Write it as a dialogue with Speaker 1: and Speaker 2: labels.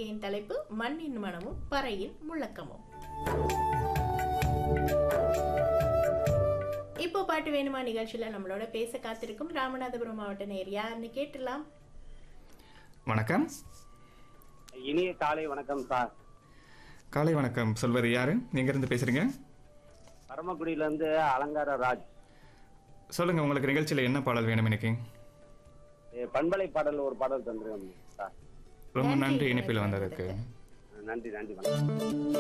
Speaker 1: நாளிகையின் தலைப்பு மண்ணின் மனமும் பறையின் முழக்கமும் இப்போ பாட்டு வேணுமா நிகழ்ச்சியில நம்மளோட பேச காத்திருக்கும் ராமநாதபுரம் மாவட்ட நேர் யாருன்னு கேட்டுலாம்
Speaker 2: வணக்கம்
Speaker 3: இனிய காலை வணக்கம் சார்
Speaker 2: காலை வணக்கம் சொல்வது யாரு எங்கேருந்து பேசுறீங்க
Speaker 3: பரமக்குடியில இருந்து அலங்கார ராஜ்
Speaker 2: சொல்லுங்க உங்களுக்கு நிகழ்ச்சியில் என்ன பாடல் வேணும் இன்னைக்கு
Speaker 3: ஏ, பண்பலை பாடல் ஒரு பாடல் தந்துருக்கேன் சார்
Speaker 2: ரொம்ப
Speaker 1: நன்றி,
Speaker 2: நன்றி இணைப்பில்
Speaker 1: நன்றி.
Speaker 2: வந்ததுக்கு
Speaker 3: நன்றி நன்றி வணக்கம்